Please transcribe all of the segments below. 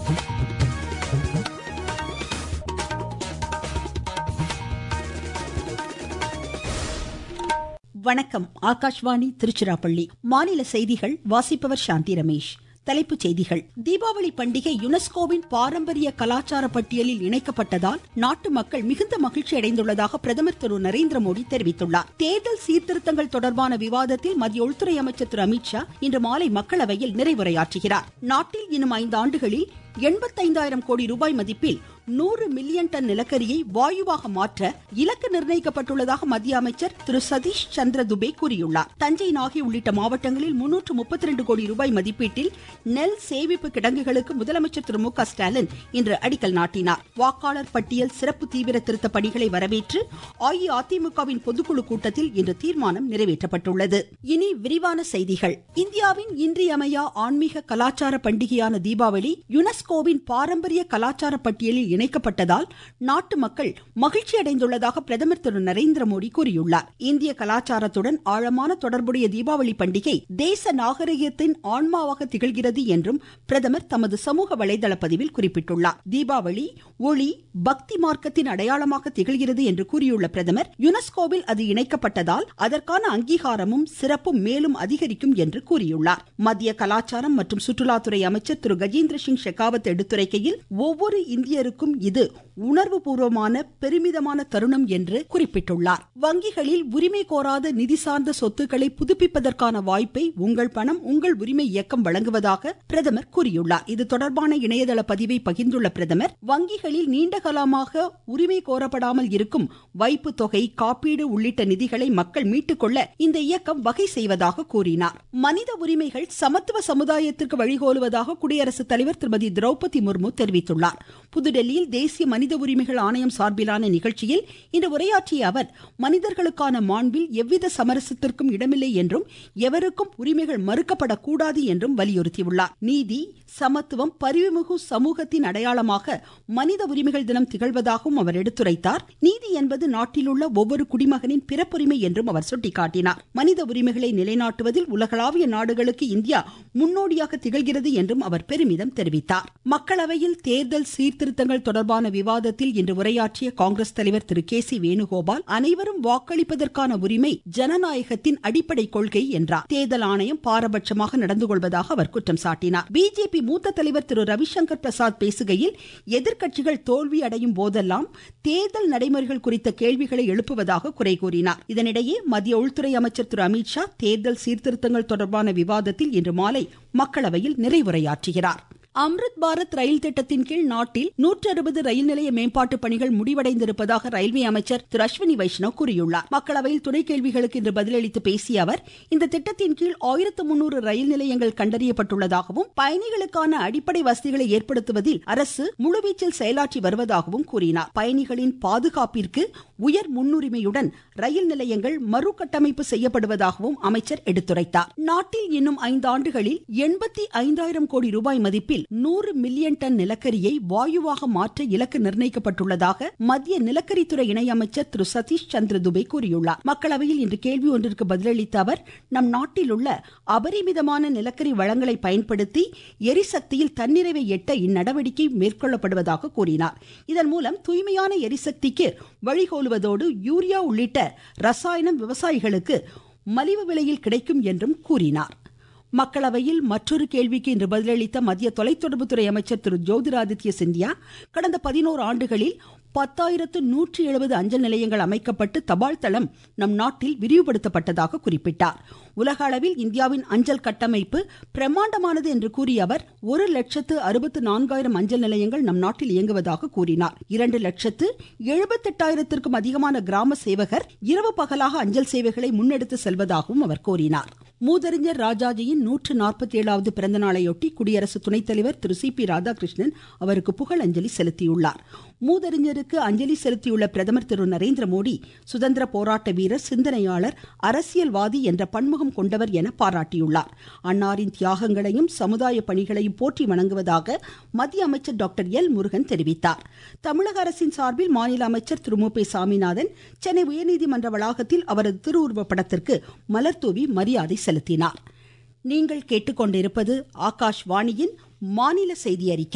வணக்கம் ஆகாஷ்வாணி திருச்சிராப்பள்ளி மாநில செய்திகள் வாசிப்பவர் சாந்தி ரமேஷ் தலைப்புச் செய்திகள் தீபாவளி பண்டிகை யுனெஸ்கோவின் பாரம்பரிய கலாச்சார பட்டியலில் இணைக்கப்பட்டதால் நாட்டு மக்கள் மிகுந்த மகிழ்ச்சி அடைந்துள்ளதாக பிரதமர் திரு நரேந்திர மோடி தெரிவித்துள்ளார் தேர்தல் சீர்திருத்தங்கள் தொடர்பான விவாதத்தில் மத்திய உள்துறை அமைச்சர் திரு அமித்ஷா இன்று மாலை மக்களவையில் நிறைவுரையாற்றுகிறார் நாட்டில் இன்னும் ஐந்து ஆண்டுகளில் எண்பத்தைந்தாயிரம் கோடி ரூபாய் மதிப்பில் நூறு மில்லியன் டன் நிலக்கரியை வாயுவாக மாற்ற இலக்கு நிர்ணயிக்கப்பட்டுள்ளதாக மத்திய அமைச்சர் திரு சதீஷ் சந்திர துபே கூறியுள்ளார் தஞ்சை நாகை உள்ளிட்ட மாவட்டங்களில் முன்னூற்று முப்பத்தி ரெண்டு கோடி ரூபாய் மதிப்பீட்டில் நெல் சேமிப்பு கிடங்குகளுக்கு முதலமைச்சர் திரு மு க ஸ்டாலின் இன்று அடிக்கல் நாட்டினார் வாக்காளர் பட்டியல் சிறப்பு தீவிர திருத்த பணிகளை வரவேற்று அஇஅதிமுகவின் பொதுக்குழு கூட்டத்தில் இன்று தீர்மானம் நிறைவேற்றப்பட்டுள்ளது இனி விரிவான செய்திகள் இந்தியாவின் இன்றியமையா ஆன்மீக கலாச்சார பண்டிகையான தீபாவளி யுனெஸ்கோவின் பாரம்பரிய கலாச்சார பட்டியலில் இணைக்கப்பட்டதால் நாட்டு மக்கள் மகிழ்ச்சி அடைந்துள்ளதாக பிரதமர் திரு நரேந்திர மோடி கூறியுள்ளார் இந்திய கலாச்சாரத்துடன் ஆழமான தொடர்புடைய தீபாவளி பண்டிகை தேச நாகரிகத்தின் ஆன்மாவாக திகழ்கிறது என்றும் பிரதமர் தமது சமூக வலைதள பதிவில் குறிப்பிட்டுள்ளார் தீபாவளி ஒளி பக்தி மார்க்கத்தின் அடையாளமாக திகழ்கிறது என்று கூறியுள்ள பிரதமர் யுனெஸ்கோவில் அது இணைக்கப்பட்டதால் அதற்கான அங்கீகாரமும் சிறப்பும் மேலும் அதிகரிக்கும் என்று கூறியுள்ளார் மத்திய கலாச்சாரம் மற்றும் சுற்றுலாத்துறை அமைச்சர் திரு கஜேந்திர சிங் ஷெகாவத் எடுத்துரைக்கையில் ஒவ்வொரு இந்தியருக்கும் இது உணர்வு பூர்வமான பெருமிதமான தருணம் என்று குறிப்பிட்டுள்ளார் வங்கிகளில் உரிமை கோராத நிதி சார்ந்த சொத்துக்களை புதுப்பிப்பதற்கான வாய்ப்பை உங்கள் பணம் உங்கள் உரிமை இயக்கம் வழங்குவதாக பிரதமர் கூறியுள்ளார் இது தொடர்பான இணையதள பதிவை பகிர்ந்துள்ள பிரதமர் வங்கிகளில் நீண்ட காலமாக உரிமை கோரப்படாமல் இருக்கும் வைப்பு தொகை காப்பீடு உள்ளிட்ட நிதிகளை மக்கள் மீட்டுக்கொள்ள இந்த இயக்கம் வகை செய்வதாக கூறினார் மனித உரிமைகள் சமத்துவ சமுதாயத்திற்கு வழிகோலுவதாக குடியரசுத் தலைவர் திருமதி திரௌபதி முர்மு தெரிவித்துள்ளார் புதுடெல்லியில் தேசிய மனித உரிமைகள் ஆணையம் சார்பிலான நிகழ்ச்சியில் இன்று உரையாற்றிய அவர் மனிதர்களுக்கான மாண்பில் எவ்வித சமரசத்திற்கும் இடமில்லை என்றும் எவருக்கும் உரிமைகள் மறுக்கப்படக்கூடாது என்றும் வலியுறுத்தியுள்ளார் நீதி சமத்துவம் பரிவுமிகு சமூகத்தின் அடையாளமாக மனித உரிமைகள் தினம் திகழ்வதாகவும் அவர் எடுத்துரைத்தார் நீதி என்பது நாட்டில் உள்ள ஒவ்வொரு குடிமகனின் பிறப்புரிமை என்றும் அவர் சுட்டிக்காட்டினார் மனித உரிமைகளை நிலைநாட்டுவதில் உலகளாவிய நாடுகளுக்கு இந்தியா முன்னோடியாக திகழ்கிறது என்றும் அவர் பெருமிதம் தெரிவித்தார் மக்களவையில் தேர்தல் சீர்திருத்தங்கள் தொடர்பான விவாதத்தில் இன்று உரையாற்றிய காங்கிரஸ் தலைவர் திரு கே சி வேணுகோபால் அனைவரும் வாக்களிப்பதற்கான உரிமை ஜனநாயகத்தின் அடிப்படை கொள்கை என்றார் தேர்தல் ஆணையம் பாரபட்சமாக நடந்து கொள்வதாக அவர் குற்றம் சாட்டினார் பிஜேபி மூத்த தலைவர் திரு ரவிசங்கர் பிரசாத் பேசுகையில் எதிர்க்கட்சிகள் தோல்வி அடையும் போதெல்லாம் தேர்தல் நடைமுறைகள் குறித்த கேள்விகளை எழுப்புவதாக குறை கூறினார் இதனிடையே மத்திய உள்துறை அமைச்சர் திரு அமித்ஷா தேர்தல் சீர்திருத்தங்கள் தொடர்பான விவாதத்தில் இன்று மாலை மக்களவையில் நிறைவுரையாற்றுகிறார் அம்ருத் பாரத் ரயில் திட்டத்தின் கீழ் நாட்டில் நூற்று அறுபது ரயில் நிலைய மேம்பாட்டு பணிகள் முடிவடைந்திருப்பதாக ரயில்வே அமைச்சர் திரு அஸ்வினி வைஷ்ணவ் கூறியுள்ளார் மக்களவையில் துணை கேள்விகளுக்கு இன்று பதிலளித்து பேசிய அவர் இந்த திட்டத்தின் கீழ் ஆயிரத்து முன்னூறு ரயில் நிலையங்கள் கண்டறியப்பட்டுள்ளதாகவும் பயணிகளுக்கான அடிப்படை வசதிகளை ஏற்படுத்துவதில் அரசு முழுவீச்சில் செயலாற்றி வருவதாகவும் கூறினார் பயணிகளின் பாதுகாப்பிற்கு உயர் முன்னுரிமையுடன் ரயில் நிலையங்கள் மறுகட்டமைப்பு செய்யப்படுவதாகவும் அமைச்சர் எடுத்துரைத்தார் நாட்டில் இன்னும் ஐந்து ஆண்டுகளில் எண்பத்தி ஐந்தாயிரம் கோடி ரூபாய் மதிப்பில் நூறு மில்லியன் டன் நிலக்கரியை வாயுவாக மாற்ற இலக்கு நிர்ணயிக்கப்பட்டுள்ளதாக மத்திய நிலக்கரித்துறை இணையமைச்சர் திரு சதீஷ் சந்திர துபே கூறியுள்ளார் மக்களவையில் இன்று கேள்வி ஒன்றிற்கு பதிலளித்த அவர் நம் நாட்டில் உள்ள அபரிமிதமான நிலக்கரி வளங்களை பயன்படுத்தி எரிசக்தியில் தன்னிறைவை எட்ட இந்நடவடிக்கை மேற்கொள்ளப்படுவதாக கூறினார் இதன் மூலம் தூய்மையான எரிசக்திக்கு வழிகோலுவதோடு யூரியா உள்ளிட்ட ரசாயனம் விவசாயிகளுக்கு மலிவு விலையில் கிடைக்கும் என்றும் கூறினார் மக்களவையில் மற்றொரு கேள்விக்கு இன்று பதிலளித்த மத்திய தொலைத்தொடர்புத்துறை அமைச்சர் திரு ஜோதிராதித்ய சிந்தியா கடந்த பதினோரு ஆண்டுகளில் பத்தாயிரத்து நூற்றி எழுபது அஞ்சல் நிலையங்கள் அமைக்கப்பட்டு தபால் தளம் நம் நாட்டில் விரிவுபடுத்தப்பட்டதாக குறிப்பிட்டார் உலக அளவில் இந்தியாவின் அஞ்சல் கட்டமைப்பு பிரம்மாண்டமானது என்று கூறிய அவர் ஒரு லட்சத்து அறுபத்து நான்காயிரம் அஞ்சல் நிலையங்கள் நம் நாட்டில் இயங்குவதாக கூறினார் இரண்டு லட்சத்து எழுபத்தெட்டாயிரத்திற்கும் அதிகமான கிராம சேவகர் இரவு பகலாக அஞ்சல் சேவைகளை முன்னெடுத்து செல்வதாகவும் அவர் கூறினார் மூதறிஞர் ராஜாஜியின் நூற்று நாற்பத்தி ஏழாவது பிறந்த நாளையொட்டி குடியரசு துணைத் தலைவர் திரு சி பி ராதாகிருஷ்ணன் அவருக்கு புகழஞ்சலி செலுத்தியுள்ளார் மூதறிஞருக்கு அஞ்சலி செலுத்தியுள்ள பிரதமர் திரு நரேந்திர மோடி சுதந்திர போராட்ட வீரர் சிந்தனையாளர் அரசியல்வாதி என்ற பன்முகம் கொண்டவர் என பாராட்டியுள்ளார் அன்னாரின் தியாகங்களையும் சமுதாய பணிகளையும் போற்றி வணங்குவதாக மத்திய அமைச்சர் டாக்டர் எல் முருகன் தெரிவித்தார் தமிழக அரசின் சார்பில் மாநில அமைச்சர் திரு மு பே சாமிநாதன் சென்னை உயர்நீதிமன்ற வளாகத்தில் அவரது திருவுருவ படத்திற்கு மலர்தூவி மரியாதை செலுத்தினார் நீங்கள் கேட்டுக்கொண்டிருப்பது ஆகாஷ்வாணியின் மாநில செய்தி அறிக்கை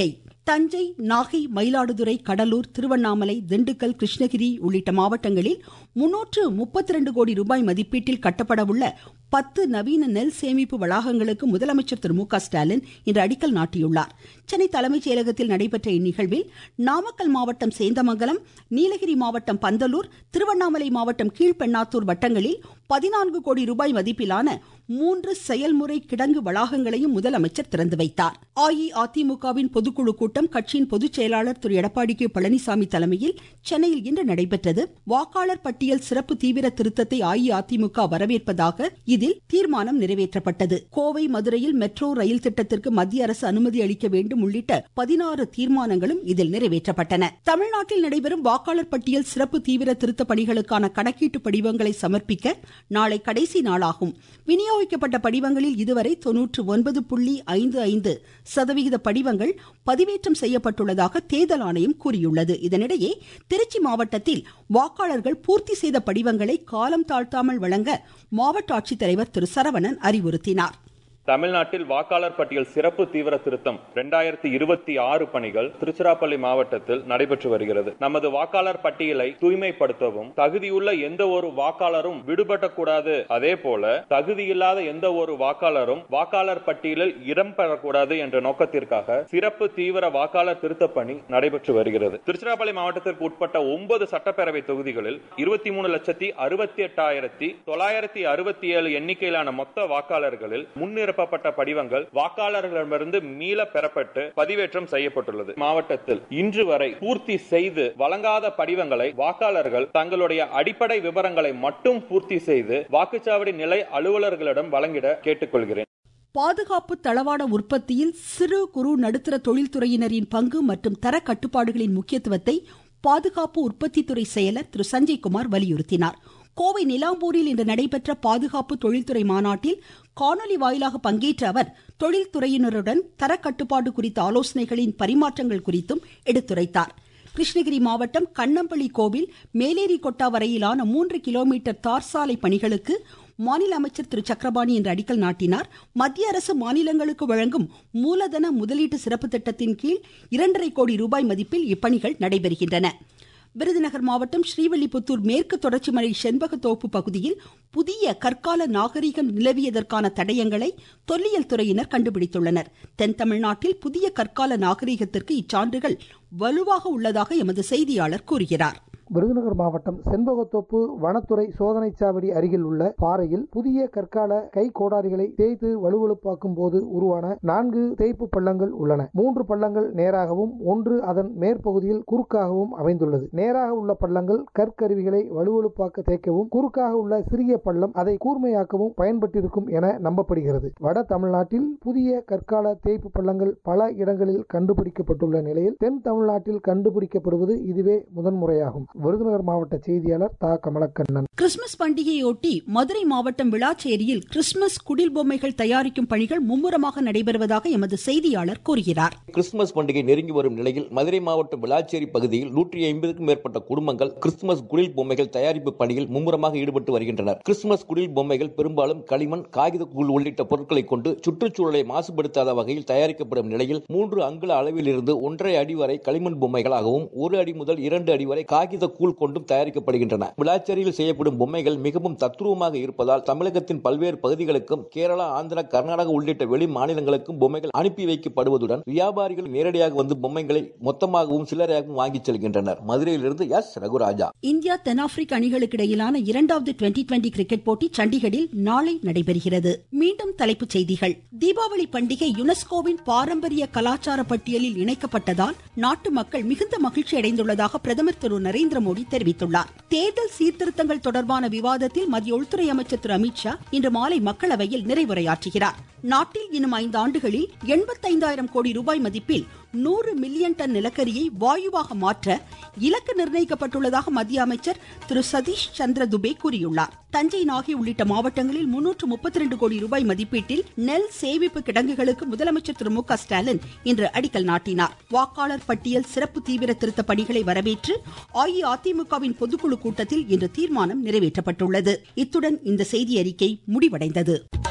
தஞ்சை நாகை மயிலாடுதுறை கடலூர் திருவண்ணாமலை திண்டுக்கல் கிருஷ்ணகிரி உள்ளிட்ட மாவட்டங்களில் முன்னூற்று முப்பத்தி ரெண்டு கோடி ரூபாய் மதிப்பீட்டில் கட்டப்பட உள்ள பத்து நவீன நெல் சேமிப்பு வளாகங்களுக்கு முதலமைச்சர் திரு மு க ஸ்டாலின் இன்று அடிக்கல் நாட்டியுள்ளார் சென்னை தலைமைச் செயலகத்தில் நடைபெற்ற இந்நிகழ்வில் நாமக்கல் மாவட்டம் சேந்தமங்கலம் நீலகிரி மாவட்டம் பந்தலூர் திருவண்ணாமலை மாவட்டம் கீழ்பெண்ணாத்தூர் வட்டங்களில் பதினான்கு கோடி ரூபாய் மதிப்பிலான மூன்று செயல்முறை கிடங்கு வளாகங்களையும் முதலமைச்சர் திறந்து வைத்தார் அஇஅதிமுகவின் பொதுக்குழு கூட்டம் கட்சியின் பொதுச் செயலாளர் திரு எடப்பாடி கே பழனிசாமி தலைமையில் சென்னையில் இன்று நடைபெற்றது வாக்காளர் பட்டியல் சிறப்பு தீவிர திருத்தத்தை அஇஅதிமுக வரவேற்பதாக இதில் தீர்மானம் நிறைவேற்றப்பட்டது கோவை மதுரையில் மெட்ரோ ரயில் திட்டத்திற்கு மத்திய அரசு அனுமதி அளிக்க வேண்டும் உள்ளிட்ட பதினாறு தீர்மானங்களும் இதில் நிறைவேற்றப்பட்டன தமிழ்நாட்டில் நடைபெறும் வாக்காளர் பட்டியல் சிறப்பு தீவிர திருத்த பணிகளுக்கான கணக்கீட்டு படிவங்களை சமர்ப்பிக்க நாளை கடைசி நாளாகும் விநியோகிக்கப்பட்ட படிவங்களில் இதுவரை தொன்னூற்று ஒன்பது புள்ளி ஐந்து ஐந்து சதவிகித படிவங்கள் பதிவேற்றம் செய்யப்பட்டுள்ளதாக தேர்தல் ஆணையம் கூறியுள்ளது இதனிடையே திருச்சி மாவட்டத்தில் வாக்காளர்கள் பூர்த்தி செய்த படிவங்களை காலம் தாழ்த்தாமல் வழங்க மாவட்ட ஆட்சித்தலைவர் திரு சரவணன் அறிவுறுத்தினார் தமிழ்நாட்டில் வாக்காளர் பட்டியல் சிறப்பு தீவிர திருத்தம் இரண்டாயிரத்தி இருபத்தி ஆறு பணிகள் திருச்சிராப்பள்ளி மாவட்டத்தில் நடைபெற்று வருகிறது நமது வாக்காளர் பட்டியலை தூய்மைப்படுத்தவும் தகுதியுள்ள எந்த ஒரு வாக்காளரும் விடுபடக்கூடாது அதே போல தகுதியில்லாத எந்த ஒரு வாக்காளரும் வாக்காளர் பட்டியலில் இடம் பெறக்கூடாது என்ற நோக்கத்திற்காக சிறப்பு தீவிர வாக்காளர் திருத்த பணி நடைபெற்று வருகிறது திருச்சிராப்பள்ளி மாவட்டத்திற்கு உட்பட்ட ஒன்பது சட்டப்பேரவை தொகுதிகளில் இருபத்தி மூணு லட்சத்தி அறுபத்தி எட்டாயிரத்தி தொள்ளாயிரத்தி அறுபத்தி ஏழு எண்ணிக்கையிலான மொத்த வாக்காளர்களில் முன்னிற நிரப்பப்பட்ட படிவங்கள் வாக்காளர்களிடமிருந்து மீள பெறப்பட்டு பதிவேற்றம் செய்யப்பட்டுள்ளது மாவட்டத்தில் இன்று வரை பூர்த்தி செய்து வழங்காத படிவங்களை வாக்காளர்கள் தங்களுடைய அடிப்படை விவரங்களை மட்டும் பூர்த்தி செய்து வாக்குச்சாவடி நிலை அலுவலர்களிடம் வழங்கிட கேட்டுக்கொள்கிறேன் பாதுகாப்பு தளவாட உற்பத்தியில் சிறு குறு நடுத்தர தொழில்துறையினரின் பங்கு மற்றும் தர கட்டுப்பாடுகளின் முக்கியத்துவத்தை பாதுகாப்பு உற்பத்தித்துறை செயலர் திரு சஞ்சய்குமார் வலியுறுத்தினார் கோவை நிலாம்பூரில் இன்று நடைபெற்ற பாதுகாப்பு தொழில்துறை மாநாட்டில் காணொலி வாயிலாக பங்கேற்ற அவர் தொழில்துறையினருடன் தரக்கட்டுப்பாடு குறித்த ஆலோசனைகளின் பரிமாற்றங்கள் குறித்தும் எடுத்துரைத்தார் கிருஷ்ணகிரி மாவட்டம் கண்ணம்பள்ளி கோவில் மேலேரி கொட்டா வரையிலான மூன்று கிலோமீட்டர் தார் சாலை பணிகளுக்கு மாநில அமைச்சர் திரு சக்கரபாணி இன்று அடிக்கல் நாட்டினார் மத்திய அரசு மாநிலங்களுக்கு வழங்கும் மூலதன முதலீட்டு சிறப்பு திட்டத்தின் கீழ் இரண்டரை கோடி ரூபாய் மதிப்பில் இப்பணிகள் நடைபெறுகின்றன விருதுநகர் மாவட்டம் ஸ்ரீவில்லிபுத்தூர் மேற்கு தொடர்ச்சி மலை செண்பகத்தோப்பு பகுதியில் புதிய கற்கால நாகரிகம் நிலவியதற்கான தடயங்களை தொல்லியல் துறையினர் கண்டுபிடித்துள்ளனர் தென் தமிழ்நாட்டில் புதிய கற்கால நாகரிகத்திற்கு இச்சான்றுகள் வலுவாக உள்ளதாக எமது செய்தியாளர் கூறுகிறார் விருதுநகர் மாவட்டம் செண்பகத்தோப்பு வனத்துறை சோதனை சாவடி அருகில் உள்ள பாறையில் புதிய கற்கால கை கோடாரிகளை தேய்த்து வலுவழுப்பாக்கும் போது உருவான நான்கு தேய்ப்பு பள்ளங்கள் உள்ளன மூன்று பள்ளங்கள் நேராகவும் ஒன்று அதன் மேற்பகுதியில் குறுக்காகவும் அமைந்துள்ளது நேராக உள்ள பள்ளங்கள் கற்கருவிகளை வலுவழுப்பாக்க தேய்க்கவும் குறுக்காக உள்ள சிறிய பள்ளம் அதை கூர்மையாக்கவும் பயன்பட்டிருக்கும் என நம்பப்படுகிறது வட தமிழ்நாட்டில் புதிய கற்கால தேய்ப்பு பள்ளங்கள் பல இடங்களில் கண்டுபிடிக்கப்பட்டுள்ள நிலையில் தென் தமிழ்நாட்டில் கண்டுபிடிக்கப்படுவது இதுவே முதன்முறையாகும் விருதுநகர் மாவட்ட செய்தியாளர் தா கமலக்கண்ணன் கிறிஸ்துமஸ் பண்டிகையொட்டி மதுரை மாவட்டம் விளாச்சேரியில் கிறிஸ்துமஸ் குடில் பொம்மைகள் தயாரிக்கும் பணிகள் மும்முரமாக நடைபெறுவதாக எமது செய்தியாளர் கூறுகிறார் கிறிஸ்துமஸ் பண்டிகை நெருங்கி வரும் நிலையில் மதுரை மாவட்டம் விளாச்சேரி பகுதியில் நூற்றி ஐம்பதுக்கும் மேற்பட்ட குடும்பங்கள் கிறிஸ்துமஸ் குடில் பொம்மைகள் தயாரிப்பு பணியில் மும்முரமாக ஈடுபட்டு வருகின்றனர் கிறிஸ்துமஸ் குடில் பொம்மைகள் பெரும்பாலும் களிமண் காகித கூழ் உள்ளிட்ட பொருட்களை கொண்டு சுற்றுச்சூழலை மாசுபடுத்தாத வகையில் தயாரிக்கப்படும் நிலையில் மூன்று அங்குல அளவில் இருந்து ஒன்றரை அடி வரை களிமண் பொம்மைகளாகவும் ஒரு அடி முதல் இரண்டு அடி வரை காகித கூழ் கொண்டும் தயாரிக்கப்படுகின்றன விளாச்சேரியில் செய்யப்படும் பொம்மைகள் மிகவும் தத்ரூபமாக இருப்பதால் தமிழகத்தின் பல்வேறு பகுதிகளுக்கும் கேரளா ஆந்திரா கர்நாடகா உள்ளிட்ட வெளி மாநிலங்களுக்கும் பொம்மைகள் அனுப்பி வைக்கப்படுவதுடன் வியாபாரிகள் நேரடியாக வந்து பொம்மைகளை மொத்தமாகவும் சில்லறையாகவும் வாங்கிச் செல்கின்றனர் மதுரையிலிருந்து எஸ் ரகுராஜா இந்தியா தென்னாப்பிரிக்க அணிகளுக்கு இடையிலான இரண்டாவது டுவெண்டி டுவெண்டி கிரிக்கெட் போட்டி சண்டிகரில் நாளை நடைபெறுகிறது மீண்டும் தலைப்புச் செய்திகள் தீபாவளி பண்டிகை யுனெஸ்கோவின் பாரம்பரிய கலாச்சார பட்டியலில் இணைக்கப்பட்டதால் நாட்டு மக்கள் மிகுந்த மகிழ்ச்சி அடைந்துள்ளதாக பிரதமர் திரு நரேந்திர மோடி தெரிவித்துள்ளார் தேர்தல் சீர்திருத்தங்கள் தொடர்பான விவாதத்தில் மத்திய உள்துறை அமைச்சர் திரு அமித்ஷா இன்று மாலை மக்களவையில் நிறைவுரையாற்றுகிறார் நாட்டில் இன்னும் ஐந்து ஆண்டுகளில் எண்பத்தைந்தாயிரம் கோடி ரூபாய் மதிப்பில் நூறு மில்லியன் டன் நிலக்கரியை வாயுவாக மாற்ற இலக்கு நிர்ணயிக்கப்பட்டுள்ளதாக மத்திய அமைச்சர் திரு சதீஷ் சந்திர துபே கூறியுள்ளார் தஞ்சை நாகை உள்ளிட்ட மாவட்டங்களில் முன்னூற்று முப்பத்தி ரெண்டு கோடி ரூபாய் மதிப்பீட்டில் நெல் சேமிப்பு கிடங்குகளுக்கு முதலமைச்சர் திரு மு க ஸ்டாலின் இன்று அடிக்கல் நாட்டினார் வாக்காளர் பட்டியல் சிறப்பு தீவிர திருத்த பணிகளை வரவேற்று அஇஅதிமுகவின் பொதுக்குழு கூட்டத்தில் இன்று தீர்மானம் நிறைவேற்றப்பட்டுள்ளது இத்துடன் இந்த செய்தி அறிக்கை முடிவடைந்தது